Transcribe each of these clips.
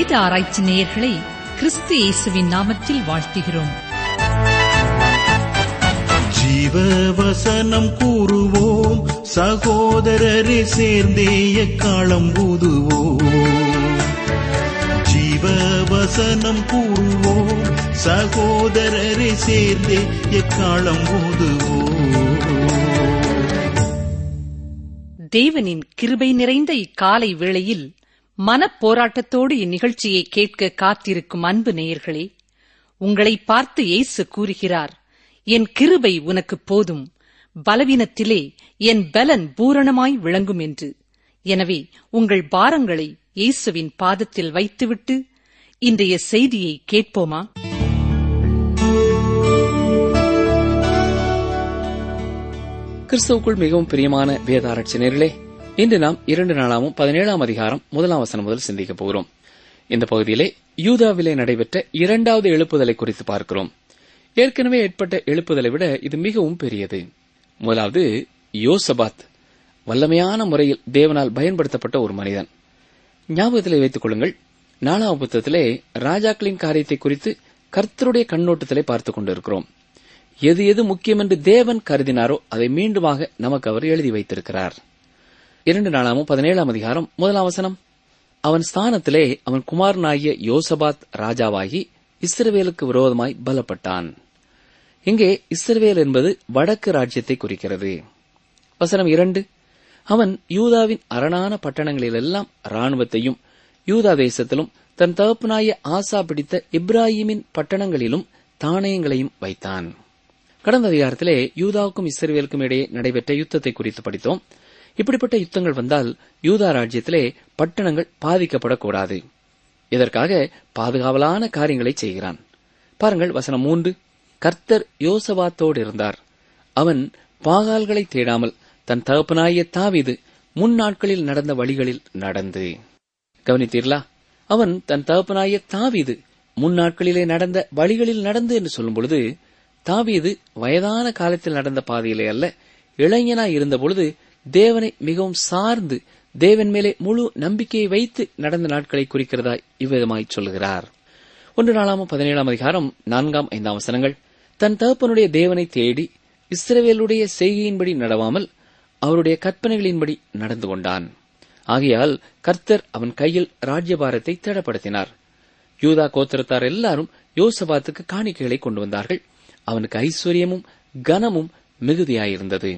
வேத ஆராய்ச்சி நேயர்களை கிறிஸ்து இயேசுவின் நாமத்தில் வாழ்த்துகிறோம் ஜீவ வசனம் கூறுவோம் சகோதரரை சேர்ந்தே எக்காலம் ஊதுவோம் ஜீவ வசனம் கூறுவோம் சகோதரரை சேர்ந்தே எக்காலம் ஊதுவோம் தேவனின் கிருபை நிறைந்த இக்காலை வேளையில் மனப் போராட்டத்தோடு இந்நிகழ்ச்சியை கேட்க காத்திருக்கும் அன்பு நேயர்களே உங்களை பார்த்து இயேசு கூறுகிறார் என் கிருபை உனக்கு போதும் பலவீனத்திலே என் பலன் பூரணமாய் விளங்கும் என்று எனவே உங்கள் பாரங்களை இயேசுவின் பாதத்தில் வைத்துவிட்டு இன்றைய செய்தியை கேட்போமா கிறிஸ்துவுக்குள் மிகவும் பிரியமான வேதாராய்ச்சியர்களே இன்று நாம் இரண்டு நாளாமும் பதினேழாம் அதிகாரம் முதலாம் வசனம் முதல் சிந்திக்கப் போகிறோம் இந்த பகுதியிலே யூதாவிலே நடைபெற்ற இரண்டாவது எழுப்புதலை குறித்து பார்க்கிறோம் ஏற்கனவே ஏற்பட்ட எழுப்புதலை விட இது மிகவும் பெரியது முதலாவது யோசபாத் வல்லமையான முறையில் தேவனால் பயன்படுத்தப்பட்ட ஒரு மனிதன் ஞாபகத்திலே வைத்துக் கொள்ளுங்கள் நாலாம் புத்தகத்திலே ராஜாக்களின் காரியத்தை குறித்து கர்த்தருடைய கண்ணோட்டத்திலே பார்த்துக் கொண்டிருக்கிறோம் எது எது முக்கியம் என்று தேவன் கருதினாரோ அதை மீண்டுமாக நமக்கு அவர் எழுதி வைத்திருக்கிறார் இரண்டு நாளாமும் பதினேழாம் அதிகாரம் முதலாம் வசனம் அவன் ஸ்தானத்திலே அவன் குமாரனாகிய யோசபாத் ராஜாவாகி இஸ்ரவேலுக்கு விரோதமாய் பலப்பட்டான் இங்கே இஸ்ரவேல் என்பது வடக்கு ராஜ்யத்தை குறிக்கிறது வசனம் இரண்டு அவன் யூதாவின் அரணான பட்டணங்களிலெல்லாம் ராணுவத்தையும் யூதா தேசத்திலும் தன் தகப்பனாய ஆசா பிடித்த இப்ராஹிமின் பட்டணங்களிலும் தானியங்களையும் வைத்தான் கடந்த அதிகாரத்திலே யூதாவுக்கும் இஸ்ரேலுக்கும் இடையே நடைபெற்ற யுத்தத்தை குறித்து படித்தோம் இப்படிப்பட்ட யுத்தங்கள் வந்தால் யூதா ராஜ்யத்திலே பட்டணங்கள் பாதிக்கப்படக்கூடாது இதற்காக பாதுகாவலான காரியங்களை செய்கிறான் பாருங்கள் வசனம் மூன்று கர்த்தர் யோசபாத்தோடு இருந்தார் அவன் பாகால்களை தேடாமல் தன் தகப்பனாய தாவிது முன்னாட்களில் நடந்த வழிகளில் நடந்து கவனித்தீர்களா அவன் தன் தகப்பனாய தாவிது முன்னாட்களிலே நடந்த வழிகளில் நடந்து என்று சொல்லும் பொழுது தாவீது வயதான காலத்தில் நடந்த பாதையிலே அல்ல இளைஞனாய் இருந்தபொழுது தேவனை மிகவும் சார்ந்து தேவன் மேலே முழு நம்பிக்கையை வைத்து நடந்த நாட்களை குறிக்கிறதாய் இவ்விதமாய் சொல்லுகிறார் ஒன்று நாளாம் பதினேழாம் அதிகாரம் நான்காம் ஐந்தாம் வசனங்கள் தன் தகப்பனுடைய தேவனை தேடி இஸ்ரவேலுடைய செய்கையின்படி நடவாமல் அவருடைய கற்பனைகளின்படி நடந்து கொண்டான் ஆகையால் கர்த்தர் அவன் கையில் ராஜ்யபாரத்தை திடப்படுத்தினார் யூதா கோத்திரத்தார் எல்லாரும் யோசபாத்துக்கு காணிக்கைகளை கொண்டு வந்தார்கள் அவனுக்கு ஐஸ்வர்யமும் கனமும் மிகுதியாயிருந்தது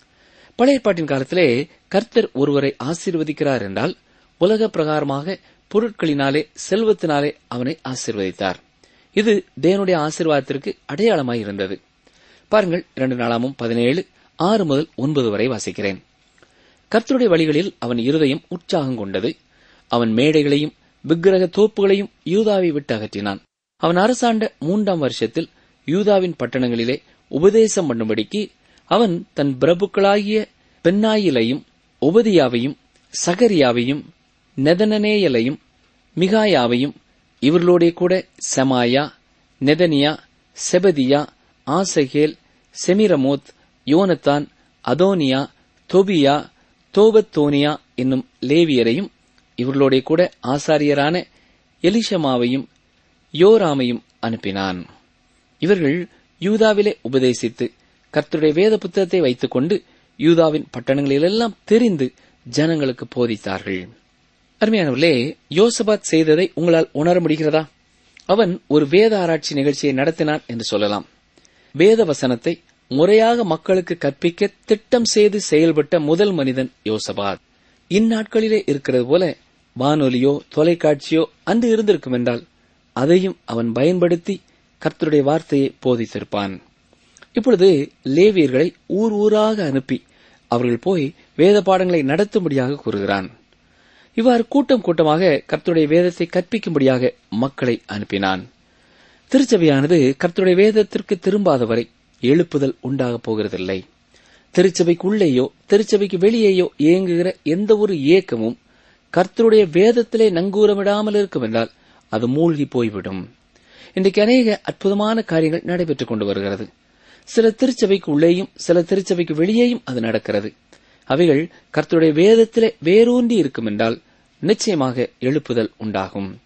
பழைய பாட்டின் காலத்திலே கர்த்தர் ஒருவரை ஆசீர்வதிக்கிறார் என்றால் உலக பிரகாரமாக பொருட்களினாலே செல்வத்தினாலே அவனை ஆசீர்வதித்தார் இது தேவனுடைய ஆசீர்வாதத்திற்கு அடையாளமாய் இருந்தது பாருங்கள் இரண்டு நாளாமும் பதினேழு ஆறு முதல் ஒன்பது வரை வாசிக்கிறேன் கர்த்தருடைய வழிகளில் அவன் இருதயம் உற்சாகம் கொண்டது அவன் மேடைகளையும் விக்கிரக தோப்புகளையும் யூதாவை விட்டு அகற்றினான் அவன் அரசாண்ட மூன்றாம் வருஷத்தில் யூதாவின் பட்டணங்களிலே உபதேசம் பண்ணும்படிக்கு அவன் தன் பிரபுக்களாகிய பென்னாயிலையும் உபதியாவையும் சகரியாவையும் நெதனனேயலையும் மிகாயாவையும் இவர்களோடே கூட செமாயா நெதனியா செபதியா ஆசகேல் செமிரமோத் யோனத்தான் அதோனியா தொபியா தோபத்தோனியா என்னும் லேவியரையும் இவர்களோடே கூட ஆசாரியரான எலிஷமாவையும் யோராமையும் அனுப்பினான் இவர்கள் யூதாவிலே உபதேசித்து கர்த்தருடைய வேத புத்தகத்தை வைத்துக் கொண்டு யூதாவின் பட்டணங்களிலெல்லாம் தெரிந்து ஜனங்களுக்கு போதித்தார்கள் அருமையானவர்களே யோசபாத் செய்ததை உங்களால் உணர முடிகிறதா அவன் ஒரு வேத ஆராய்ச்சி நிகழ்ச்சியை நடத்தினான் என்று சொல்லலாம் வேத வசனத்தை முறையாக மக்களுக்கு கற்பிக்க திட்டம் செய்து செயல்பட்ட முதல் மனிதன் யோசபாத் இந்நாட்களிலே இருக்கிறது போல வானொலியோ தொலைக்காட்சியோ அன்று இருந்திருக்கும் என்றால் அதையும் அவன் பயன்படுத்தி கர்த்தருடைய வார்த்தையை போதித்திருப்பான் இப்பொழுது லேவியர்களை ஊர் ஊராக அனுப்பி அவர்கள் போய் வேத பாடங்களை நடத்தும்படியாக கூறுகிறான் இவ்வாறு கூட்டம் கூட்டமாக கர்த்தருடைய வேதத்தை கற்பிக்கும்படியாக மக்களை அனுப்பினான் திருச்சபையானது கர்த்தருடைய வேதத்திற்கு திரும்பாதவரை எழுப்புதல் உண்டாகப் போகிறதில்லை திருச்சபைக்குள்ளேயோ திருச்சபைக்கு வெளியேயோ இயங்குகிற எந்த ஒரு இயக்கமும் கர்த்தருடைய வேதத்திலே நங்கூரமிடாமல் இருக்கும் என்றால் அது மூழ்கி போய்விடும் இன்றைக்கு அநேக அற்புதமான காரியங்கள் நடைபெற்றுக் கொண்டு வருகிறது சில திருச்சபைக்கு உள்ளேயும் சில திருச்சபைக்கு வெளியேயும் அது நடக்கிறது அவைகள் கர்த்தருடைய வேதத்திலே வேரூன்றி இருக்கும் என்றால் நிச்சயமாக எழுப்புதல் உண்டாகும்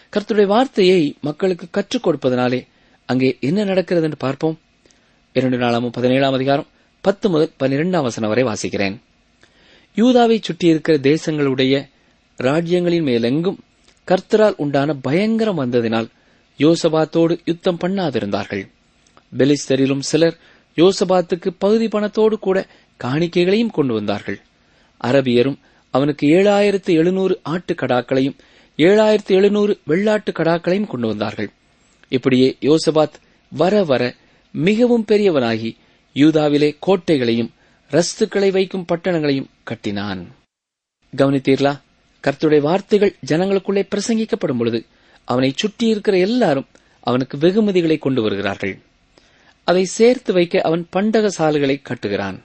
கர்த்தருடைய வார்த்தையை மக்களுக்கு கற்றுக் கொடுப்பதனாலே அங்கே என்ன நடக்கிறது என்று பார்ப்போம் இரண்டு நாளாமும் பதினேழாம் அதிகாரம் பத்து முதல் பன்னிரெண்டாம் வசனம் வரை வாசிக்கிறேன் யூதாவை சுற்றியிருக்கிற தேசங்களுடைய ராஜ்யங்களின் மேலெங்கும் கர்த்தரால் உண்டான பயங்கரம் வந்ததினால் யோசபாத்தோடு யுத்தம் பண்ணாதிருந்தார்கள் பெலிஸ்தரிலும் சிலர் யோசபாத்துக்கு பகுதி பணத்தோடு கூட காணிக்கைகளையும் கொண்டு வந்தார்கள் அரபியரும் அவனுக்கு ஏழாயிரத்து எழுநூறு ஆட்டுக்கடாக்களையும் ஏழாயிரத்து எழுநூறு வெள்ளாட்டு கடாக்களையும் கொண்டு வந்தார்கள் இப்படியே யோசபாத் வர வர மிகவும் பெரியவனாகி யூதாவிலே கோட்டைகளையும் ரஸ்துக்களை வைக்கும் பட்டணங்களையும் கட்டினான் கவனித்தீர்களா கர்த்தருடைய வார்த்தைகள் ஜனங்களுக்குள்ளே பிரசங்கிக்கப்படும் பொழுது அவனை சுற்றியிருக்கிற எல்லாரும் அவனுக்கு வெகுமதிகளை கொண்டு வருகிறார்கள் அதை சேர்த்து வைக்க அவன் பண்டக சாலைகளை கட்டுகிறான்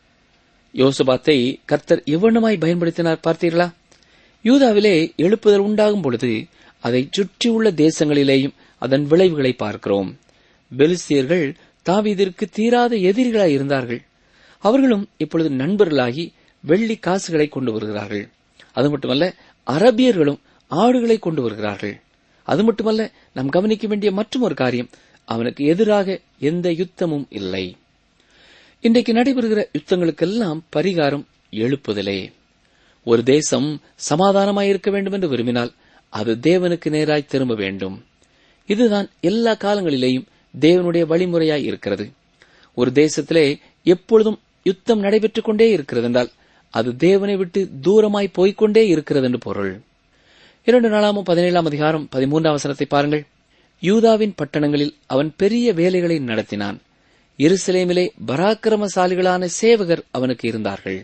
யோசபாத்தை கர்த்தர் எவ்வளமாய் பயன்படுத்தினார் பார்த்தீர்களா யூதாவிலே எழுப்புதல் உண்டாகும் பொழுது அதை சுற்றியுள்ள தேசங்களிலேயும் அதன் விளைவுகளை பார்க்கிறோம் பெலிஸ்தியர்கள் தாவீதிற்கு தீராத எதிரிகளாய் இருந்தார்கள் அவர்களும் இப்பொழுது நண்பர்களாகி வெள்ளி காசுகளை கொண்டு வருகிறார்கள் அது மட்டுமல்ல அரபியர்களும் ஆடுகளை கொண்டு வருகிறார்கள் அது மட்டுமல்ல நாம் கவனிக்க வேண்டிய மற்றும் ஒரு காரியம் அவனுக்கு எதிராக எந்த யுத்தமும் இல்லை இன்றைக்கு நடைபெறுகிற யுத்தங்களுக்கெல்லாம் பரிகாரம் எழுப்புதலே ஒரு தேசம் சமாதானமாய் இருக்க வேண்டும் என்று விரும்பினால் அது தேவனுக்கு நேராய் திரும்ப வேண்டும் இதுதான் எல்லா காலங்களிலேயும் தேவனுடைய வழிமுறையாய் இருக்கிறது ஒரு தேசத்திலே எப்பொழுதும் யுத்தம் நடைபெற்றுக் கொண்டே இருக்கிறது என்றால் அது தேவனை விட்டு தூரமாய் போய்க்கொண்டே இருக்கிறது என்று பொருள் இரண்டு நாளாமும் பதினேழாம் அதிகாரம் பதிமூன்றாம் வசனத்தை பாருங்கள் யூதாவின் பட்டணங்களில் அவன் பெரிய வேலைகளை நடத்தினான் எருசலேமிலே பராக்கிரமசாலிகளான சேவகர் அவனுக்கு இருந்தார்கள்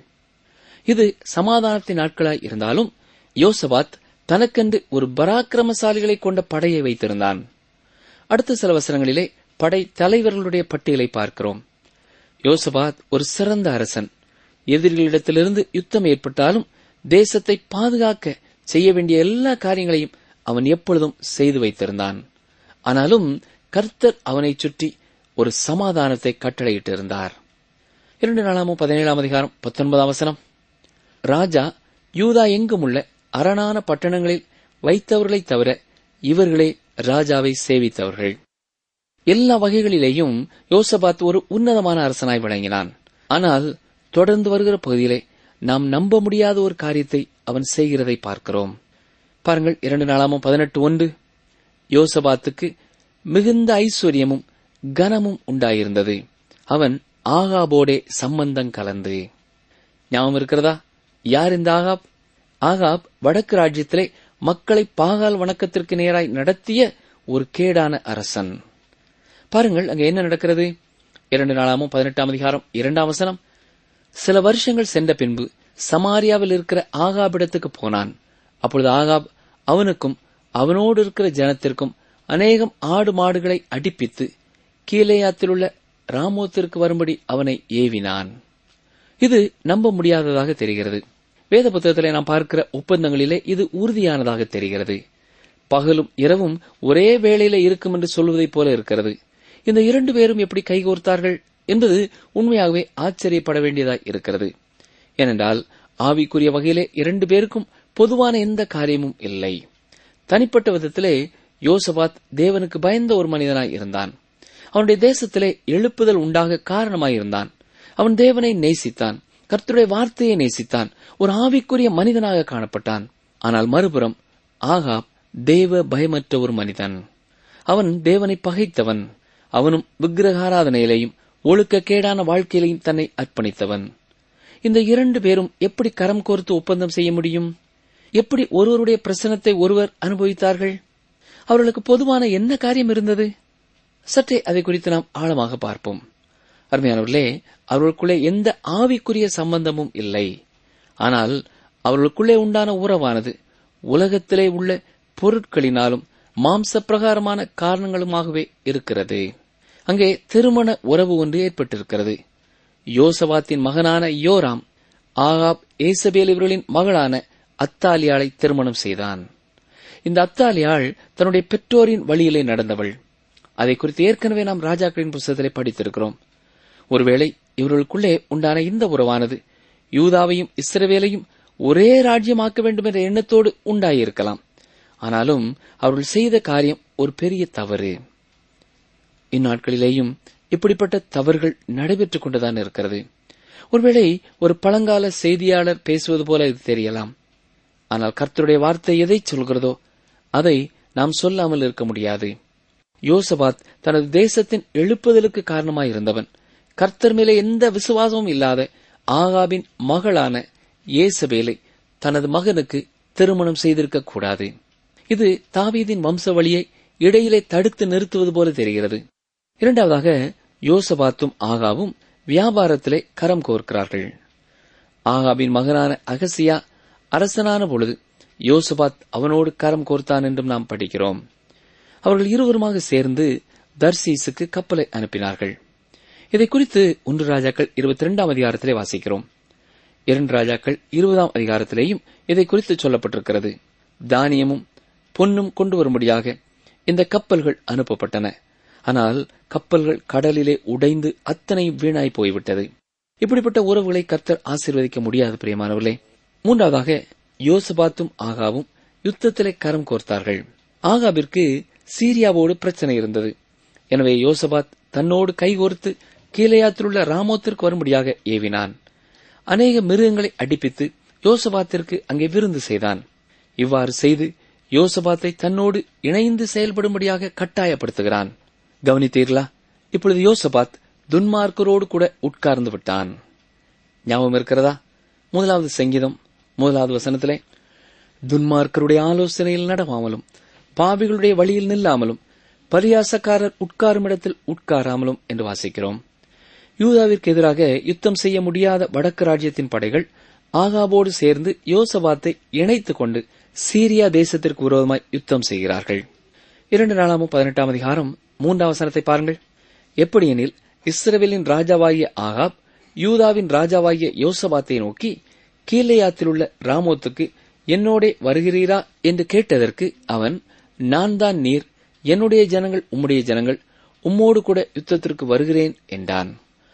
இது சமாதானத்தின் நாட்களாய் இருந்தாலும் யோசபாத் தனக்கென்று ஒரு பராக்கிரமசாலிகளை கொண்ட படையை வைத்திருந்தான் அடுத்த சில வசனங்களிலே படை தலைவர்களுடைய பட்டியலை பார்க்கிறோம் யோசபாத் ஒரு சிறந்த அரசன் எதிரிகளிடத்திலிருந்து யுத்தம் ஏற்பட்டாலும் தேசத்தை பாதுகாக்க செய்ய வேண்டிய எல்லா காரியங்களையும் அவன் எப்பொழுதும் செய்து வைத்திருந்தான் ஆனாலும் கர்த்தர் அவனைச் சுற்றி ஒரு சமாதானத்தை கட்டளையிட்டிருந்தார் இரண்டு நாளாமும் பதினேழாம் அதிகாரம் பத்தொன்பதாம் வசனம் ராஜா யூதா எங்கும் உள்ள அரணான பட்டணங்களில் வைத்தவர்களைத் தவிர இவர்களே ராஜாவை சேவித்தவர்கள் எல்லா வகைகளிலேயும் யோசபாத் ஒரு உன்னதமான அரசனாய் விளங்கினான் ஆனால் தொடர்ந்து வருகிற பகுதியிலே நாம் நம்ப முடியாத ஒரு காரியத்தை அவன் செய்கிறதை பார்க்கிறோம் பாருங்கள் இரண்டு நாளாமும் பதினெட்டு ஒன்று யோசபாத்துக்கு மிகுந்த ஐஸ்வர்யமும் கனமும் உண்டாயிருந்தது அவன் ஆகாபோடே சம்பந்தம் கலந்து ஞாபகம் இருக்கிறதா யார் இந்த ஆகாப் ஆகாப் வடக்கு ராஜ்யத்திலே மக்களை பாகால் வணக்கத்திற்கு நேராய் நடத்திய ஒரு கேடான அரசன் பாருங்கள் அங்க என்ன நடக்கிறது இரண்டு நாளாமும் பதினெட்டாம் அதிகாரம் இரண்டாம் வசனம் சில வருஷங்கள் சென்ற பின்பு சமாரியாவில் இருக்கிற ஆகாபிடத்துக்கு போனான் அப்பொழுது ஆகாப் அவனுக்கும் அவனோடு இருக்கிற ஜனத்திற்கும் அநேகம் ஆடு மாடுகளை அடிப்பித்து கீழேயாத்திலுள்ள ராமோத்திற்கு வரும்படி அவனை ஏவினான் இது நம்ப முடியாததாக தெரிகிறது வேத புத்தகத்திலே நாம் பார்க்கிற ஒப்பந்தங்களிலே இது உறுதியானதாக தெரிகிறது பகலும் இரவும் ஒரே வேளையில இருக்கும் என்று சொல்வதைப் போல இருக்கிறது இந்த இரண்டு பேரும் எப்படி கைகோர்த்தார்கள் என்பது உண்மையாகவே ஆச்சரியப்பட வேண்டியதாய் இருக்கிறது ஏனென்றால் ஆவிக்குரிய வகையிலே இரண்டு பேருக்கும் பொதுவான எந்த காரியமும் இல்லை தனிப்பட்ட விதத்திலே யோசபாத் தேவனுக்கு பயந்த ஒரு மனிதனாய் இருந்தான் அவனுடைய தேசத்திலே எழுப்புதல் உண்டாக காரணமாயிருந்தான் அவன் தேவனை நேசித்தான் கர்த்தருடைய வார்த்தையை நேசித்தான் ஒரு ஆவிக்குரிய மனிதனாக காணப்பட்டான் ஆனால் மறுபுறம் ஆகாப் தேவ பயமற்ற ஒரு மனிதன் அவன் தேவனை பகைத்தவன் அவனும் விக்கிரகாராதனையிலையும் ஒழுக்கக்கேடான வாழ்க்கையிலையும் தன்னை அர்ப்பணித்தவன் இந்த இரண்டு பேரும் எப்படி கரம் கோர்த்து ஒப்பந்தம் செய்ய முடியும் எப்படி ஒருவருடைய பிரசனத்தை ஒருவர் அனுபவித்தார்கள் அவர்களுக்கு பொதுவான என்ன காரியம் இருந்தது சற்றே அதை குறித்து நாம் ஆழமாக பார்ப்போம் அருமையானவர்களே அவர்களுக்குள்ளே எந்த ஆவிக்குரிய சம்பந்தமும் இல்லை ஆனால் அவர்களுக்குள்ளே உண்டான உறவானது உலகத்திலே உள்ள பொருட்களினாலும் மாம்ச பிரகாரமான காரணங்களுமாகவே இருக்கிறது அங்கே திருமண உறவு ஒன்று ஏற்பட்டிருக்கிறது யோசபாத்தின் மகனான யோராம் ஆகாப் ஏசபேல் இவர்களின் மகளான அத்தாலியாளை திருமணம் செய்தான் இந்த அத்தாலியாள் தன்னுடைய பெற்றோரின் வழியிலே நடந்தவள் அதை குறித்து ஏற்கனவே நாம் ராஜாக்களின் புஸ்தகத்திலே படித்திருக்கிறோம் ஒருவேளை இவர்களுக்குள்ளே உண்டான இந்த உறவானது யூதாவையும் இஸ்ரவேலையும் ஒரே ராஜ்யமாக்க வேண்டும் என்ற எண்ணத்தோடு உண்டாயிருக்கலாம் ஆனாலும் அவர்கள் செய்த காரியம் ஒரு பெரிய தவறு இந்நாட்களிலேயும் இப்படிப்பட்ட தவறுகள் நடைபெற்றுக் கொண்டுதான் இருக்கிறது ஒருவேளை ஒரு பழங்கால செய்தியாளர் பேசுவது போல இது தெரியலாம் ஆனால் கர்த்தருடைய வார்த்தை எதை சொல்கிறதோ அதை நாம் சொல்லாமல் இருக்க முடியாது யோசபாத் தனது தேசத்தின் எழுப்புதலுக்கு காரணமாயிருந்தவன் கர்த்தர் மேலே எந்த விசுவாசமும் இல்லாத ஆகாபின் மகளான ஏசபேலை தனது மகனுக்கு திருமணம் செய்திருக்க கூடாது இது தாவீதின் வம்ச வழியை இடையிலே தடுத்து நிறுத்துவது போல தெரிகிறது இரண்டாவதாக யோசபாத்தும் ஆகாவும் வியாபாரத்திலே கரம் கோர்க்கிறார்கள் ஆகாபின் மகனான அகசியா அரசனான பொழுது யோசபாத் அவனோடு கரம் கோர்த்தான் என்றும் நாம் படிக்கிறோம் அவர்கள் இருவருமாக சேர்ந்து தர்சீசுக்கு கப்பலை அனுப்பினார்கள் இதை குறித்து ஒன்று ராஜாக்கள் இருபத்தி இரண்டாம் அதிகாரத்திலே வாசிக்கிறோம் இரண்டு ராஜாக்கள் இருபதாம் அதிகாரத்திலேயும் இதை குறித்து சொல்லப்பட்டிருக்கிறது தானியமும் பொன்னும் கொண்டு வரும்படியாக இந்த கப்பல்கள் அனுப்பப்பட்டன ஆனால் கப்பல்கள் கடலிலே உடைந்து அத்தனை வீணாய் போய்விட்டது இப்படிப்பட்ட உறவுகளை கர்த்தர் ஆசீர்வதிக்க முடியாது பிரியமானவர்களே மூன்றாவதாக யோசபாத்தும் ஆகாவும் யுத்தத்திலே கரம் கோர்த்தார்கள் ஆகாபிற்கு சீரியாவோடு பிரச்சனை இருந்தது எனவே யோசபாத் தன்னோடு கைகோர்த்து கீழையாத்திலுள்ள ராமோத்திற்கு வரும்படியாக ஏவினான் அநேக மிருகங்களை அடிப்பித்து யோசபாத்திற்கு அங்கே விருந்து செய்தான் இவ்வாறு செய்து யோசபாத்தை தன்னோடு இணைந்து செயல்படும்படியாக கட்டாயப்படுத்துகிறான் கவனித்தீர்களா இப்பொழுது யோசபாத் துன்மார்க்கரோடு கூட உட்கார்ந்து விட்டான் ஞாபகம் இருக்கிறதா முதலாவது சங்கீதம் முதலாவது வசனத்திலே துன்மார்க்கருடைய ஆலோசனையில் நடவாமலும் பாவிகளுடைய வழியில் நில்லாமலும் பரியாசக்காரர் உட்காரும் இடத்தில் உட்காராமலும் என்று வாசிக்கிறோம் யூதாவிற்கு எதிராக யுத்தம் செய்ய முடியாத வடக்கு ராஜ்யத்தின் படைகள் ஆகாபோடு சேர்ந்து யோசபாத்தை இணைத்துக் கொண்டு சீரியா தேசத்திற்கு விரோதமாய் யுத்தம் செய்கிறார்கள் இரண்டு நாளாமும் பதினெட்டாம் அதிகாரம் மூன்றாம் வசனத்தை பாருங்கள் எப்படியெனில் இஸ்ரவேலின் ராஜாவாகிய ஆகாப் யூதாவின் ராஜாவாகிய யோசபாத்தை நோக்கி கீழையாத்திலுள்ள ராமோத்துக்கு என்னோடே வருகிறீரா என்று கேட்டதற்கு அவன் நான் தான் நீர் என்னுடைய ஜனங்கள் உம்முடைய ஜனங்கள் உம்மோடு கூட யுத்தத்திற்கு வருகிறேன் என்றான்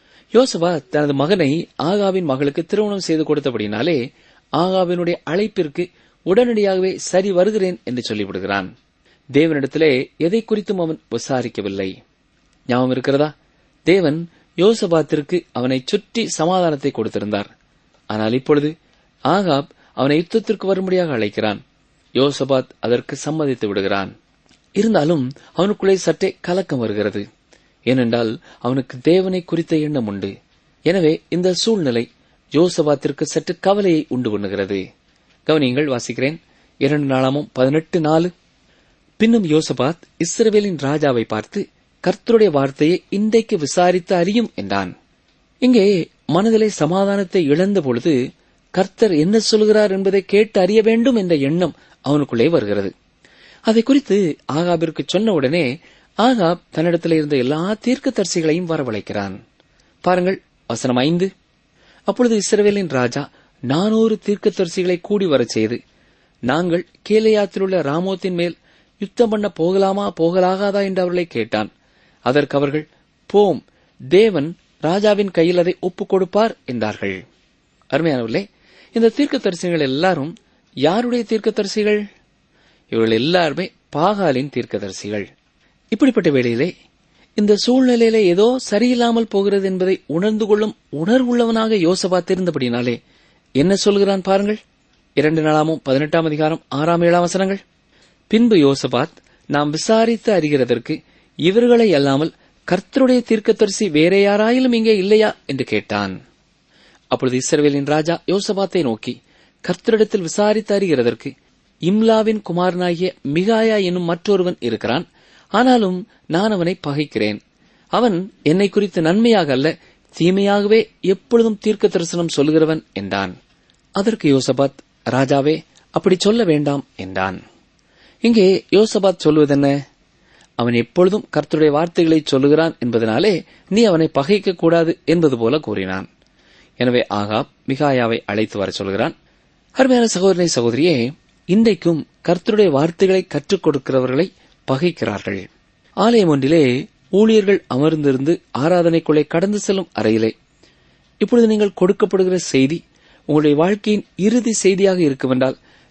யோசபா தனது மகனை ஆகாவின் மகளுக்கு திருமணம் செய்து கொடுத்தபடினாலே ஆகாவினுடைய அழைப்பிற்கு உடனடியாகவே சரி வருகிறேன் என்று சொல்லிவிடுகிறான் தேவனிடத்திலே எதை குறித்தும் அவன் விசாரிக்கவில்லை ஞாபகம் இருக்கிறதா தேவன் யோசபாத்திற்கு அவனை சுற்றி சமாதானத்தை கொடுத்திருந்தார் ஆனால் இப்பொழுது ஆகாப் அவனை யுத்தத்திற்கு வரும்படியாக அழைக்கிறான் யோசபாத் அதற்கு சம்மதித்து விடுகிறான் இருந்தாலும் அவனுக்குள்ளே சற்றே கலக்கம் வருகிறது ஏனென்றால் அவனுக்கு தேவனை குறித்த எண்ணம் உண்டு எனவே இந்த சூழ்நிலை யோசபாத்திற்கு சற்று கவலையை உண்டு பண்ணுகிறது கவனியங்கள் வாசிக்கிறேன் இரண்டு நாளாமும் பதினெட்டு நாலு பின்னும் யோசபாத் இஸ்ரவேலின் ராஜாவை பார்த்து கர்த்தருடைய வார்த்தையை இன்றைக்கு விசாரித்து அறியும் என்றான் இங்கே மனதிலே சமாதானத்தை இழந்த பொழுது கர்த்தர் என்ன சொல்கிறார் என்பதை கேட்டு அறிய வேண்டும் என்ற எண்ணம் அவனுக்குள்ளே வருகிறது அதை குறித்து ஆகாபிற்கு சொன்ன உடனே ஆகாப் தன்னிடத்தில் இருந்த எல்லா தீர்க்கதரிசிகளையும் வரவழைக்கிறான் பாருங்கள் வசனம் ஐந்து அப்பொழுது இஸ்ரவேலின் ராஜா நானூறு தீர்க்கதரிசிகளை கூடி வரச் செய்து நாங்கள் கேலையாத்திலுள்ள ராமோத்தின் மேல் யுத்தம் பண்ண போகலாமா போகலாகாதா என்று அவர்களை கேட்டான் அதற்கு அவர்கள் போம் தேவன் ராஜாவின் கையில் அதை ஒப்புக் கொடுப்பார் என்றார்கள் அருமையானவர்களே இந்த தீர்க்கதரிசிகள் எல்லாரும் யாருடைய தீர்க்கதரிசிகள் இவர்கள் எல்லாருமே பாகாலின் தீர்க்கதரிசிகள் இப்படிப்பட்ட வேளையிலே இந்த சூழ்நிலையிலே ஏதோ சரியில்லாமல் போகிறது என்பதை உணர்ந்து கொள்ளும் உணர்வுள்ளவனாக யோசபா தெரிந்தபடினாலே என்ன சொல்கிறான் பாருங்கள் இரண்டு நாளாமும் பதினெட்டாம் அதிகாரம் ஆறாம் ஏழாம் வசனங்கள் பின்பு யோசபாத் நாம் விசாரித்து அறிகிறதற்கு இவர்களை அல்லாமல் கர்த்தருடைய தீர்க்கதரிசி வேற யாராயிலும் இங்கே இல்லையா என்று கேட்டான் அப்பொழுது இஸ்ரவேலின் ராஜா யோசபாத்தை நோக்கி கர்த்தரிடத்தில் விசாரித்து அறிகிறதற்கு இம்லாவின் குமாரனாகிய மிகாயா என்னும் மற்றொருவன் இருக்கிறான் ஆனாலும் நான் அவனை பகைக்கிறேன் அவன் என்னை குறித்து நன்மையாக அல்ல தீமையாகவே எப்பொழுதும் தீர்க்க தரிசனம் சொல்கிறவன் என்றான் அதற்கு யோசபாத் ராஜாவே அப்படி சொல்ல வேண்டாம் என்றான் இங்கே யோசபாத் சொல்வதென்ன அவன் எப்பொழுதும் கர்த்தருடைய வார்த்தைகளை சொல்லுகிறான் என்பதனாலே நீ அவனை பகைக்க கூடாது என்பது போல கூறினான் எனவே ஆகாப் மிகாயாவை அழைத்து வர சொல்கிறான் அருமையான சகோதரனை சகோதரியே இன்றைக்கும் கர்த்தருடைய வார்த்தைகளை கற்றுக் கொடுக்கிறவர்களை பகைக்கிறார்கள் ஆலயம் ஒன்றிலே ஊழியர்கள் அமர்ந்திருந்து ஆராதனைக்குள்ளே கடந்து செல்லும் அறையிலே இப்பொழுது நீங்கள் கொடுக்கப்படுகிற செய்தி உங்களுடைய வாழ்க்கையின் இறுதி செய்தியாக இருக்குமென்றால்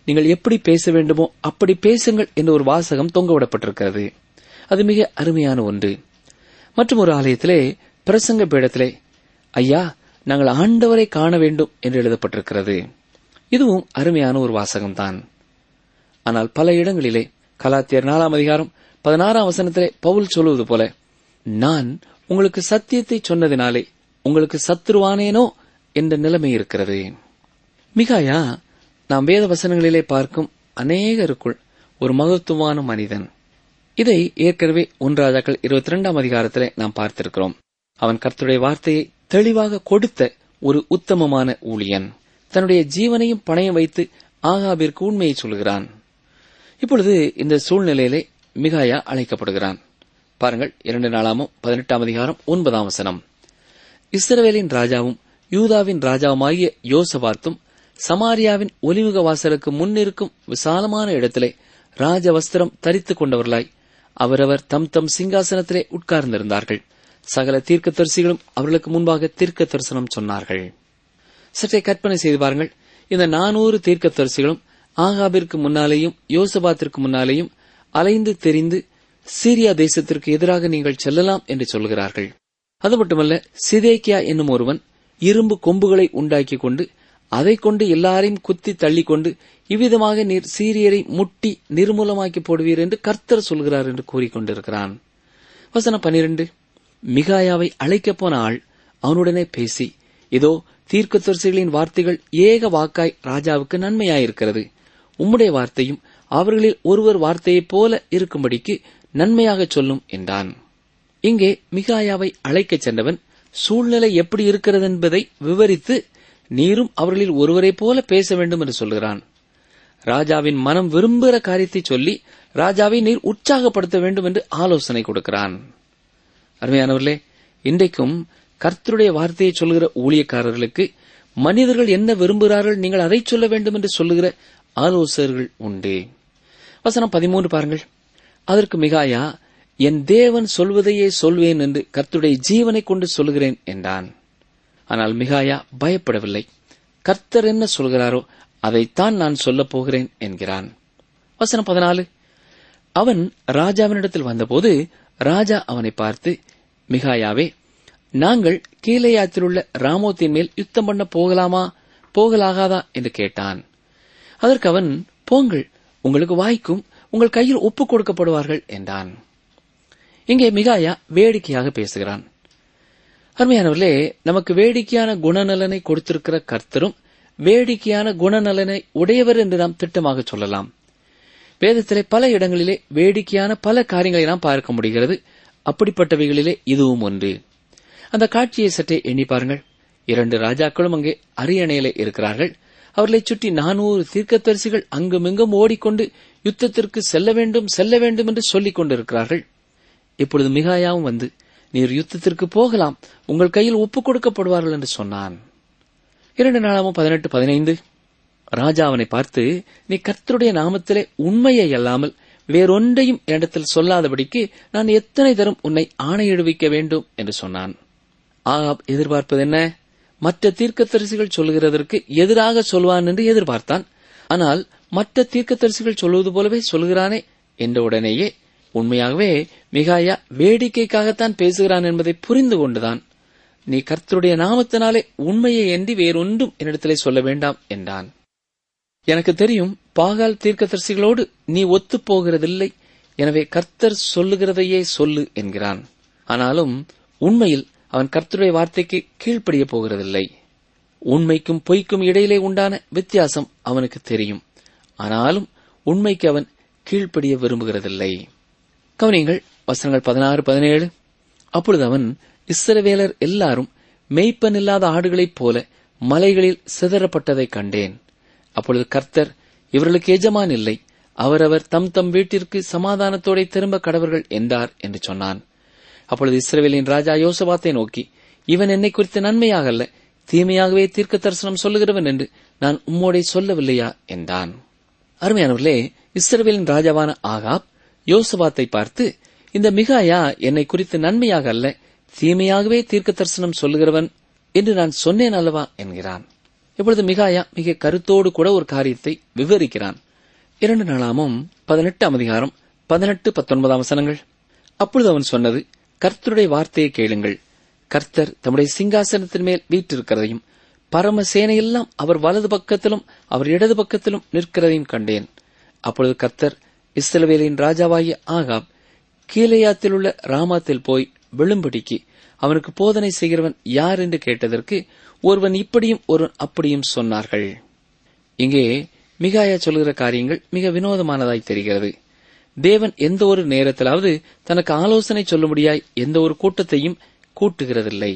நீங்கள் எப்படி பேச வேண்டுமோ அப்படி பேசுங்கள் என்ற ஒரு வாசகம் தொங்கவிடப்பட்டிருக்கிறது அது மிக அருமையான ஒன்று மற்றும் ஒரு ஆலயத்திலே பிரசங்க பீடத்திலே ஐயா நாங்கள் ஆண்டவரை காண வேண்டும் என்று எழுதப்பட்டிருக்கிறது இதுவும் அருமையான ஒரு வாசகம்தான் ஆனால் பல இடங்களிலே கலாத்தியர் நாலாம் அதிகாரம் பதினாறாம் வசனத்திலே பவுல் சொல்லுவது போல நான் உங்களுக்கு சத்தியத்தை சொன்னதினாலே உங்களுக்கு சத்துருவானேனோ என்ற நிலைமை இருக்கிறது மிகாயா நாம் வேத வசனங்களிலே பார்க்கும் அநேகருக்குள் ஒரு மகத்துவமான மனிதன் இதை ஏற்கனவே ஒன்றாதாக்கள் இருபத்தி இரண்டாம் அதிகாரத்திலே நாம் பார்த்திருக்கிறோம் அவன் கர்த்தருடைய வார்த்தையை தெளிவாக கொடுத்த ஒரு உத்தமமான ஊழியன் தன்னுடைய ஜீவனையும் பணையம் வைத்து ஆகாபிற்கு உண்மையை சொல்கிறான் இப்பொழுது இந்த சூழ்நிலையிலே மிகாயா அழைக்கப்படுகிறான் பாருங்கள் இரண்டு நாளாமும் பதினெட்டாம் அதிகாரம் ஒன்பதாம் வசனம் இஸ்ரவேலின் ராஜாவும் யூதாவின் ராஜாவுமாகிய யோசபாத்தும் சமாரியாவின் ஒலிமுக வாசலுக்கு முன்னிருக்கும் விசாலமான இடத்திலே ராஜ வஸ்திரம் தரித்துக் கொண்டவர்களாய் அவரவர் தம் தம் சிங்காசனத்திலே உட்கார்ந்திருந்தார்கள் சகல தீர்க்கதரிசிகளும் அவர்களுக்கு முன்பாக தீர்க்க தரிசனம் சொன்னார்கள் சற்றே கற்பனை செய்து பாருங்கள் இந்த நானூறு தீர்க்கதரிசிகளும் ஆகாபிற்கு முன்னாலேயும் யோசபாத்திற்கு முன்னாலேயும் அலைந்து தெரிந்து சீரியா தேசத்திற்கு எதிராக நீங்கள் செல்லலாம் என்று சொல்கிறார்கள் அது மட்டுமல்ல சிதேக்கியா என்னும் ஒருவன் இரும்பு கொம்புகளை உண்டாக்கிக் கொண்டு அதைக் கொண்டு எல்லாரையும் குத்தி தள்ளிக்கொண்டு இவ்விதமாக நீர் சீரியரை முட்டி நிர்மூலமாக்கி போடுவீர் என்று கர்த்தர் சொல்கிறார் என்று கூறிக்கொண்டிருக்கிறான் வசனம் பனிரெண்டு மிகாயாவை அழைக்கப் போன ஆள் அவனுடனே பேசி இதோ தீர்க்கதரிசிகளின் வார்த்தைகள் ஏக வாக்காய் ராஜாவுக்கு நன்மையாயிருக்கிறது உம்முடைய வார்த்தையும் அவர்களில் ஒருவர் வார்த்தையைப் போல இருக்கும்படிக்கு நன்மையாகச் சொல்லும் என்றான் இங்கே மிகாயாவை அழைக்கச் சென்றவன் சூழ்நிலை எப்படி இருக்கிறது என்பதை விவரித்து நீரும் அவர்களில் ஒருவரைப் போல பேச வேண்டும் என்று சொல்கிறான் ராஜாவின் மனம் விரும்புகிற காரியத்தை சொல்லி ராஜாவை நீர் உற்சாகப்படுத்த வேண்டும் என்று ஆலோசனை கொடுக்கிறான் அருமையானவர்களே இன்றைக்கும் கர்த்தருடைய வார்த்தையை சொல்லுகிற ஊழியக்காரர்களுக்கு மனிதர்கள் என்ன விரும்புகிறார்கள் நீங்கள் அதை சொல்ல வேண்டும் என்று சொல்லுகிற ஆலோசகர்கள் உண்டு வசனம் பதிமூன்று பாருங்கள் அதற்கு மிகாயா என் தேவன் சொல்வதையே சொல்வேன் என்று கர்த்தருடைய ஜீவனை கொண்டு சொல்லுகிறேன் என்றான் ஆனால் மிகாயா பயப்படவில்லை கர்த்தர் என்ன சொல்கிறாரோ அதைத்தான் நான் சொல்லப் போகிறேன் என்கிறான் வசனம் பதினாலு அவன் ராஜாவினிடத்தில் வந்தபோது ராஜா அவனை பார்த்து மிகாயாவே நாங்கள் கீழையாத்தில் உள்ள ராமோத்தின் மேல் யுத்தம் பண்ண போகலாமா போகலாகாதா என்று கேட்டான் அதற்கு அவன் போங்கள் உங்களுக்கு வாய்க்கும் உங்கள் கையில் ஒப்புக் கொடுக்கப்படுவார்கள் என்றான் இங்கே மிகாயா வேடிக்கையாக பேசுகிறான் அருமையானவர்களே நமக்கு வேடிக்கையான குணநலனை கொடுத்திருக்கிற கர்த்தரும் வேடிக்கையான குணநலனை உடையவர் என்று நாம் திட்டமாக சொல்லலாம் வேதத்திலே பல இடங்களிலே வேடிக்கையான பல காரியங்களை நாம் பார்க்க முடிகிறது அப்படிப்பட்டவைகளிலே இதுவும் ஒன்று அந்த காட்சியை சற்றே எண்ணி பாருங்கள் இரண்டு ராஜாக்களும் அங்கே அரியணையிலே இருக்கிறார்கள் அவர்களைச் சுற்றி நானூறு தீர்க்கத்தரிசிகள் அங்குமிங்கும் ஓடிக்கொண்டு யுத்தத்திற்கு செல்ல வேண்டும் செல்ல வேண்டும் என்று சொல்லிக் கொண்டிருக்கிறார்கள் இப்பொழுது மிகாயாவும் வந்து நீர் யுத்தத்திற்கு போகலாம் உங்கள் கையில் ஒப்புக் கொடுக்கப்படுவார்கள் என்று சொன்னான் இரண்டு நாளாமும் பதினெட்டு பதினைந்து ராஜா அவனை பார்த்து நீ கர்த்தருடைய நாமத்திலே உண்மையை அல்லாமல் வேறொன்றையும் இடத்தில் சொல்லாதபடிக்கு நான் எத்தனை தரம் உன்னை ஆணையிடுவிக்க வேண்டும் என்று சொன்னான் ஆகாப் எதிர்பார்ப்பது என்ன மற்ற தீர்க்கத்தரிசிகள் சொல்கிறதற்கு எதிராக சொல்வான் என்று எதிர்பார்த்தான் ஆனால் மற்ற தீர்க்கத்தரிசிகள் சொல்வது போலவே சொல்கிறானே என்ற உடனேயே உண்மையாகவே மிகாயா வேடிக்கைக்காகத்தான் பேசுகிறான் என்பதை புரிந்து கொண்டுதான் நீ கர்த்தருடைய நாமத்தினாலே உண்மையை எண்டி வேறொன்றும் என்னிடத்திலே சொல்ல வேண்டாம் என்றான் எனக்கு தெரியும் பாகால் தீர்க்கதரிசிகளோடு நீ ஒத்துப் போகிறதில்லை எனவே கர்த்தர் சொல்லுகிறதையே சொல்லு என்கிறான் ஆனாலும் உண்மையில் அவன் கர்த்தருடைய வார்த்தைக்கு கீழ்ப்படிய போகிறதில்லை உண்மைக்கும் பொய்க்கும் இடையிலே உண்டான வித்தியாசம் அவனுக்கு தெரியும் ஆனாலும் உண்மைக்கு அவன் கீழ்ப்படிய விரும்புகிறதில்லை கவனியங்கள் வசனங்கள் பதினாறு பதினேழு அப்பொழுது அவன் இஸ்ரவேலர் எல்லாரும் மெய்ப்பனில்லாத ஆடுகளைப் போல மலைகளில் சிதறப்பட்டதைக் கண்டேன் அப்பொழுது கர்த்தர் இவர்களுக்கு எஜமான் இல்லை அவரவர் தம் தம் வீட்டிற்கு சமாதானத்தோட திரும்ப கடவர்கள் என்றார் என்று சொன்னான் அப்பொழுது இஸ்ரவேலின் ராஜா யோசபாத்தை நோக்கி இவன் என்னை குறித்து நன்மையாக அல்ல தீமையாகவே தீர்க்க தரிசனம் சொல்லுகிறவன் என்று நான் உம்மோடே சொல்லவில்லையா என்றான் அருமையானவர்களே இஸ்ரவேலின் ராஜாவான ஆகாப் யோசபாத்தை பார்த்து இந்த மிகாயா என்னை குறித்து நன்மையாக அல்ல தீமையாகவே தீர்க்க தரிசனம் சொல்லுகிறவன் என்று நான் சொன்னேன் அல்லவா என்கிறான் இப்பொழுது மிகாயா மிக கருத்தோடு கூட ஒரு காரியத்தை விவரிக்கிறான் இரண்டு நாளாமும் பதினெட்டாம் அதிகாரம் பதினெட்டு பத்தொன்பதாம் வசனங்கள் அப்பொழுது அவன் சொன்னது கர்த்தருடைய வார்த்தையை கேளுங்கள் கர்த்தர் தம்முடைய சிங்காசனத்தின் மேல் வீற்றிருக்கிறதையும் பரம சேனையெல்லாம் அவர் வலது பக்கத்திலும் அவர் இடது பக்கத்திலும் நிற்கிறதையும் கண்டேன் அப்பொழுது கர்த்தர் இஸ்ரவேலின் ராஜாவாகிய ஆகாப் கீலேயாத்தில் உள்ள ராமாத்தில் போய் விழும்படிக்கு அவனுக்கு போதனை செய்கிறவன் யார் என்று கேட்டதற்கு ஒருவன் இப்படியும் ஒருவன் அப்படியும் சொன்னார்கள் இங்கே மிகாயா சொல்கிற காரியங்கள் மிக வினோதமானதாய் தெரிகிறது தேவன் எந்த ஒரு நேரத்திலாவது தனக்கு ஆலோசனை சொல்லும்படியாய் எந்த ஒரு கூட்டத்தையும் கூட்டுகிறதில்லை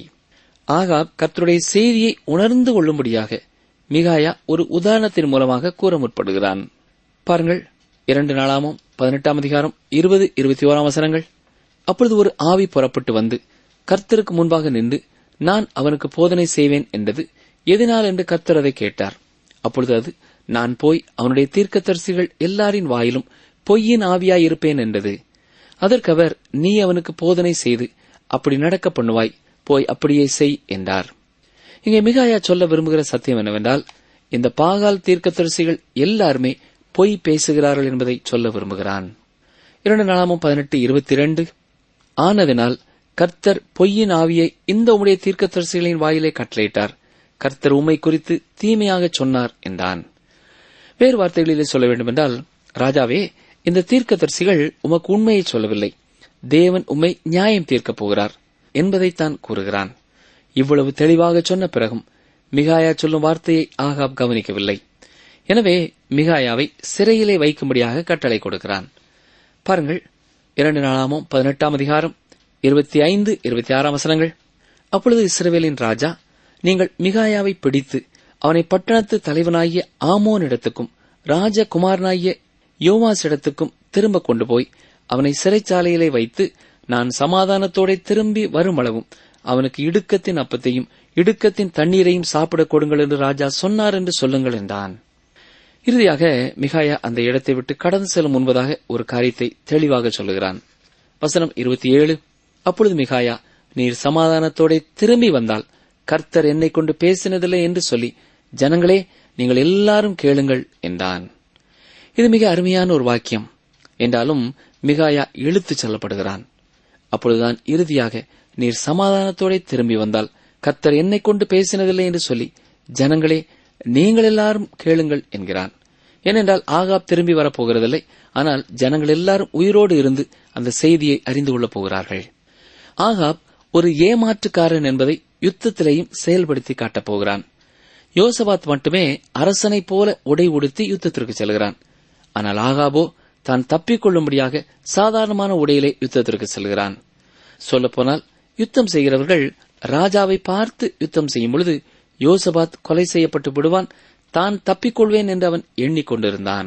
ஆகாப் கர்த்தருடைய செய்தியை உணர்ந்து கொள்ளும்படியாக மிகாயா ஒரு உதாரணத்தின் மூலமாக கூற முற்படுகிறான் பாருங்கள் இரண்டு நாளாமும் பதினெட்டாம் அதிகாரம் இருபது இருபத்தி ஓராம் வசனங்கள் அப்பொழுது ஒரு ஆவி புறப்பட்டு வந்து கர்த்தருக்கு முன்பாக நின்று நான் அவனுக்கு போதனை செய்வேன் என்றது எதனால் என்று கர்த்தர் அதை கேட்டார் அப்பொழுது அது நான் போய் அவனுடைய தீர்க்கதரிசிகள் எல்லாரின் வாயிலும் பொய்யின் ஆவியாயிருப்பேன் என்றது அதற்கு அவர் நீ அவனுக்கு போதனை செய்து அப்படி நடக்க பண்ணுவாய் போய் அப்படியே செய் என்றார் இங்கே மிகாயா சொல்ல விரும்புகிற சத்தியம் என்னவென்றால் இந்த பாகால் தீர்க்கதரிசிகள் எல்லாருமே பொய் பேசுகிறார்கள் என்பதை சொல்ல விரும்புகிறான் இரண்டு நாளாமும் பதினெட்டு இருபத்தி இரண்டு ஆனதினால் கர்த்தர் பொய்யின் ஆவியை இந்த உம்முடைய தீர்க்கதரிசிகளின் வாயிலே கட்டளையிட்டார் கர்த்தர் உம்மை குறித்து தீமையாகச் சொன்னார் என்றான் வேறு வார்த்தைகளிலே சொல்ல வேண்டுமென்றால் ராஜாவே இந்த தீர்க்கதரிசிகள் உமக்கு உண்மையை சொல்லவில்லை தேவன் உம்மை நியாயம் தீர்க்கப் போகிறார் என்பதைத்தான் கூறுகிறான் இவ்வளவு தெளிவாக சொன்ன பிறகும் மிகாயா சொல்லும் வார்த்தையை ஆகாப் கவனிக்கவில்லை எனவே மிகாயாவை சிறையிலே வைக்கும்படியாக கட்டளை கொடுக்கிறான் பாருங்கள் இரண்டு நாளாமும் பதினெட்டாம் அதிகாரம் இருபத்தி ஐந்து இருபத்தி ஆறாம் வசனங்கள் அப்பொழுது இஸ்ரவேலின் ராஜா நீங்கள் மிகாயாவை பிடித்து அவனை பட்டணத்து தலைவனாகிய ஆமோனிடத்துக்கும் ராஜகுமாரனாகிய யோவாசிடத்துக்கும் திரும்ப கொண்டு போய் அவனை சிறைச்சாலையிலே வைத்து நான் சமாதானத்தோட திரும்பி வருமளவும் அவனுக்கு இடுக்கத்தின் அப்பத்தையும் இடுக்கத்தின் தண்ணீரையும் சாப்பிடக் கொடுங்கள் என்று ராஜா சொன்னார் என்று சொல்லுங்கள் என்றான் இறுதியாக மிகாயா அந்த இடத்தை விட்டு கடந்து செல்லும் முன்பதாக ஒரு காரியத்தை தெளிவாக சொல்லுகிறான் வசனம் இருபத்தி ஏழு அப்பொழுது மிகாயா நீர் சமாதானத்தோட திரும்பி வந்தால் கர்த்தர் என்னை கொண்டு பேசினதில்லை என்று சொல்லி ஜனங்களே நீங்கள் எல்லாரும் கேளுங்கள் என்றான் இது மிக அருமையான ஒரு வாக்கியம் என்றாலும் மிகாயா இழுத்துச் செல்லப்படுகிறான் அப்பொழுதுதான் இறுதியாக நீர் சமாதானத்தோட திரும்பி வந்தால் கர்த்தர் என்னை கொண்டு பேசினதில்லை என்று சொல்லி ஜனங்களே நீங்கள் எல்லாரும் கேளுங்கள் என்கிறான் ஏனென்றால் ஆகாப் திரும்பி வரப்போகிறதில்லை ஆனால் ஜனங்கள் எல்லாரும் உயிரோடு இருந்து அந்த செய்தியை அறிந்து கொள்ளப் போகிறார்கள் ஆகாப் ஒரு ஏமாற்றுக்காரன் என்பதை யுத்தத்திலேயும் செயல்படுத்தி காட்டப் போகிறான் யோசபாத் மட்டுமே அரசனைப் போல உடை உடுத்தி யுத்தத்திற்கு செல்கிறான் ஆனால் ஆகாபோ தான் தப்பிக்கொள்ளும்படியாக சாதாரணமான உடையிலே யுத்தத்திற்கு செல்கிறான் சொல்லப்போனால் யுத்தம் செய்கிறவர்கள் ராஜாவை பார்த்து யுத்தம் செய்யும் பொழுது யோசபாத் கொலை செய்யப்பட்டு விடுவான் தான் தப்பிக்கொள்வேன் என்று அவன் எண்ணிக்கொண்டிருந்தான்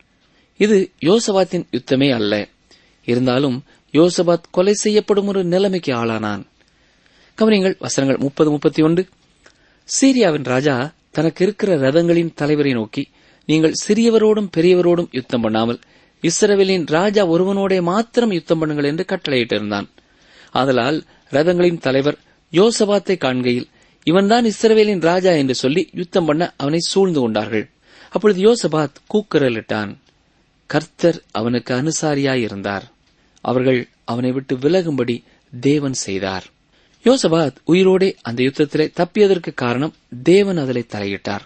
இது யோசபாத்தின் யுத்தமே அல்ல இருந்தாலும் யோசபாத் கொலை செய்யப்படும் ஒரு நிலைமைக்கு ஆளானான் கவனிங்கள் வசனங்கள் முப்பது முப்பத்தி ஒன்று சீரியாவின் ராஜா தனக்கு இருக்கிற ரதங்களின் தலைவரை நோக்கி நீங்கள் சிறியவரோடும் பெரியவரோடும் யுத்தம் பண்ணாமல் இஸ்ரவேலின் ராஜா ஒருவனோடே மாத்திரம் யுத்தம் பண்ணுங்கள் என்று கட்டளையிட்டிருந்தான் ஆதலால் ரதங்களின் தலைவர் யோசபாத்தை காண்கையில் இவன்தான் இஸ்ரவேலின் ராஜா என்று சொல்லி யுத்தம் பண்ண அவனை சூழ்ந்து கொண்டார்கள் அப்பொழுது யோசபாத் கூக்குரலிட்டான் கர்த்தர் அவனுக்கு அனுசாரியாயிருந்தார் அவர்கள் அவனை விட்டு விலகும்படி தேவன் செய்தார் யோசபாத் உயிரோடே அந்த யுத்தத்திலே தப்பியதற்கு காரணம் தேவன் அதிலே தலையிட்டார்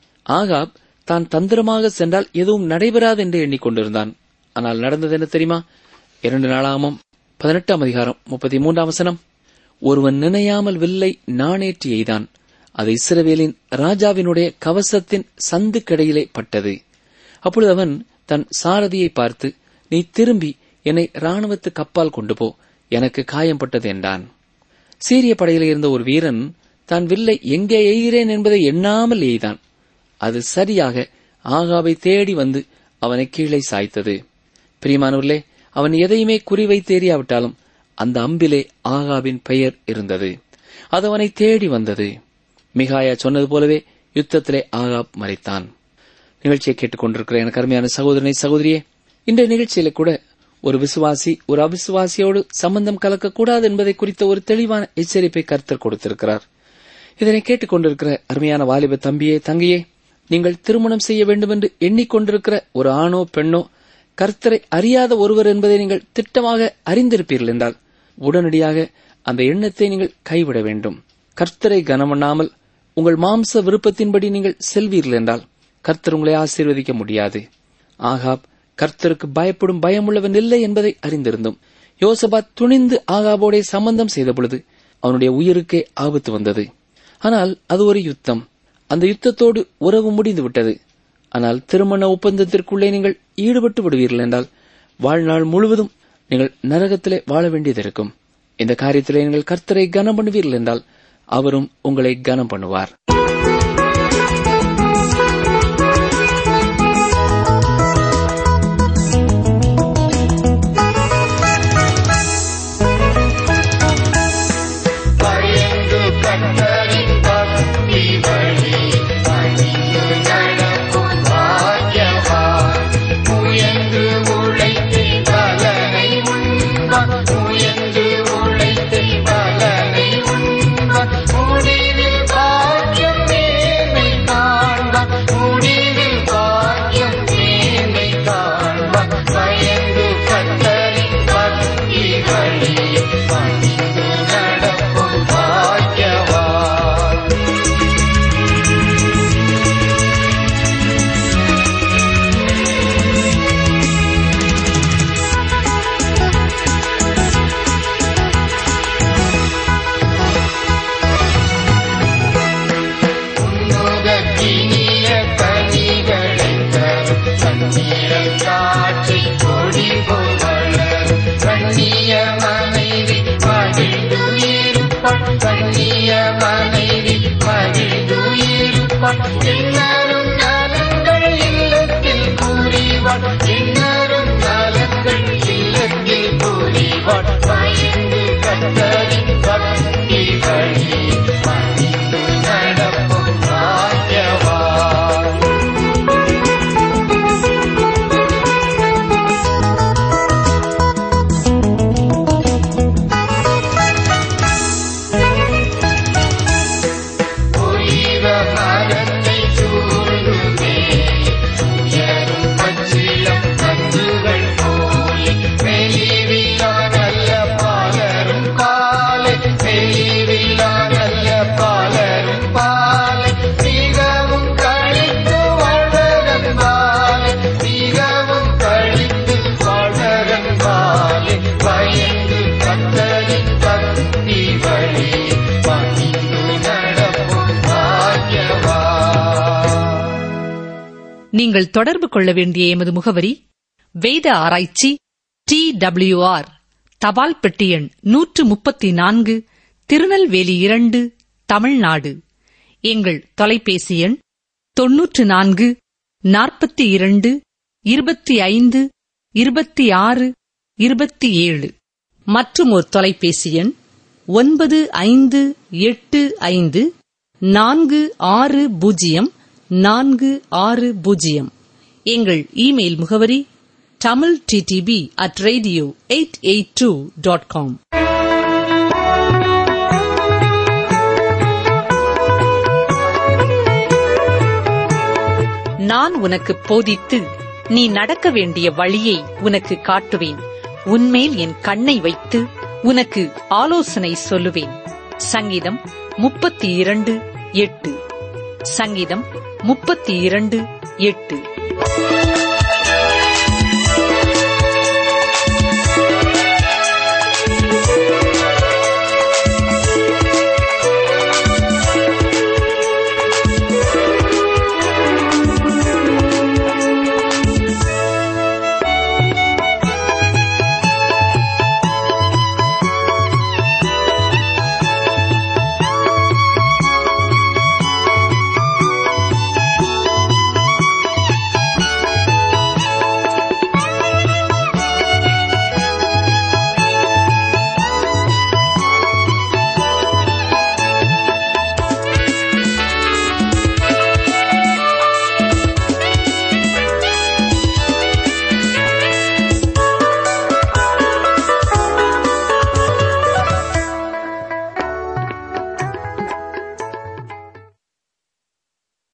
ஆகாப் தான் தந்திரமாக சென்றால் எதுவும் நடைபெறாது என்று எண்ணிக்கொண்டிருந்தான் ஆனால் நடந்தது என்ன தெரியுமா இரண்டு நாளாமம் பதினெட்டாம் அதிகாரம் முப்பத்தி மூன்றாம் வசனம் ஒருவன் நினையாமல் வில்லை நாணேற்றி எய்தான் அது இஸ்ரவேலின் ராஜாவினுடைய கவசத்தின் சந்து கடையிலே பட்டது அப்பொழுது அவன் தன் சாரதியை பார்த்து நீ திரும்பி என்னை ராணுவத்து கப்பால் கொண்டு போ எனக்கு காயம்பட்டது என்றான் சீரிய படையில் இருந்த ஒரு வீரன் தான் வில்லை எங்கே எய்கிறேன் என்பதை எண்ணாமல் எய்தான் அது சரியாக ஆகாவை தேடி வந்து அவனை கீழே சாய்த்தது பிரியமானவர்களே அவன் எதையுமே குறிவைத்து எறியாவிட்டாலும் அந்த அம்பிலே ஆகாவின் பெயர் இருந்தது அது அவனை தேடி வந்தது மிகாயா சொன்னது போலவே யுத்தத்திலே ஆகாப் மறைத்தான் நிகழ்ச்சியை கேட்டுக்கொண்டிருக்கிற எனக்கு அருமையான சகோதரனை சகோதரியே இன்றைய நிகழ்ச்சியில கூட ஒரு விசுவாசி ஒரு அவிசுவாசியோடு சம்பந்தம் கலக்கக்கூடாது என்பதை குறித்த ஒரு தெளிவான எச்சரிப்பை கர்த்தர் கொடுத்திருக்கிறார் இதனை கேட்டுக்கொண்டிருக்கிற அருமையான வாலிப தம்பியே தங்கையே நீங்கள் திருமணம் செய்ய வேண்டும் என்று எண்ணிக்கொண்டிருக்கிற ஒரு ஆணோ பெண்ணோ கர்த்தரை அறியாத ஒருவர் என்பதை நீங்கள் திட்டமாக அறிந்திருப்பீர்கள் என்றால் உடனடியாக அந்த எண்ணத்தை நீங்கள் கைவிட வேண்டும் கர்த்தரை கனமண்ணாமல் உங்கள் மாம்ச விருப்பத்தின்படி நீங்கள் செல்வீர்கள் என்றால் கர்த்தர் உங்களை ஆசீர்வதிக்க முடியாது ஆகாப் கர்த்தருக்கு பயப்படும் பயமுள்ளவன் இல்லை என்பதை அறிந்திருந்தும் யோசபாத் துணிந்து ஆகாபோடே சம்பந்தம் செய்த பொழுது அவனுடைய உயிருக்கே ஆபத்து வந்தது ஆனால் அது ஒரு யுத்தம் அந்த யுத்தத்தோடு உறவு முடிந்து விட்டது ஆனால் திருமண ஒப்பந்தத்திற்குள்ளே நீங்கள் ஈடுபட்டு விடுவீர்கள் என்றால் வாழ்நாள் முழுவதும் நீங்கள் நரகத்திலே வாழ வேண்டியது இருக்கும் இந்த காரியத்திலே நீங்கள் கர்த்தரை கனம் பண்ணுவீர்கள் என்றால் அவரும் உங்களை கனம் பண்ணுவார் பயந்து கத்தரின் பக்தி வழி பணிந்து நடக்கும் பாக்கியவான் முயன்று உழைத்து பலனை உண்பான் முயன்று உழைத்து பலனை உண்பான் முடிவில் பாக்கியம் மேன்மை காண்பான் முடிவில் பாக்கியம் மேன்மை காண்பான் பயந்து கத்தரின் பக்தி வழி பணிந்து நடக்கும் பாக்கியவான் உன்னுதற்கினிய கனிகளைத் தரும் கண்ணீரல் காட்சி கொடி போல் வளரும். கண்ணிய மனைவி மகிழ்ந்து இருப்பாள் கண்ணிய மனைவி மகிழ்ந்து இருப்பாள் எண்ணரும் நலங்கள் இல்லத்தில் கூறிவாள் எண்ணரும் நலங்கள் இல்லத்தில் கூறிவாள் பயந்து கத்தரின் பக்தி வழி பணிந்து நடக்கும் பாக்கியவான் உயிர மரத்தை சூழ்ந்துமே உயரும் பச்சிலம் நஞ்சுகள் போலே வெளிவிழா நல்ல பாலரும் பாலை வெளிவிழா நல்ல பாலரும் பாலை மிகவும் கழித்து வாழ்வதன் பாலை மிகவும் கழித்து வாழ்வதன் பாலை பயந்து கத்தரின் பக்தி வழி பணிந்து நடக்கும் பாக்கியவா நீங்கள் தொடர்பு கொள்ள வேண்டிய எமது முகவரி வேத ஆராய்ச்சி டி ஆர் தபால் பெட்டி எண் நூற்று முப்பத்தி நான்கு திருநெல்வேலி இரண்டு தமிழ்நாடு எங்கள் தொலைபேசி எண் தொன்னூற்று நான்கு நாற்பத்தி இரண்டு இருபத்தி ஐந்து இருபத்தி ஆறு இருபத்தி ஏழு மற்றும் ஒரு தொலைபேசி எண் ஒன்பது ஐந்து எட்டு ஐந்து நான்கு ஆறு பூஜ்ஜியம் நான்கு ஆறு பூஜ்ஜியம் எங்கள் இமெயில் முகவரி Tamil TDP at radio eight eight two dot com நான் உனக்கு போதித்து நீ நடக்க வேண்டிய வழியை உனக்கு காட்டுவேன் உன்மேல் என் கண்ணை வைத்து உனக்கு ஆலோசனை சொல்லுவேன் சங்கீதம் முப்பத்தி இரண்டு எட்டு சங்கீதம் முப்பத்தி இரண்டு எட்டு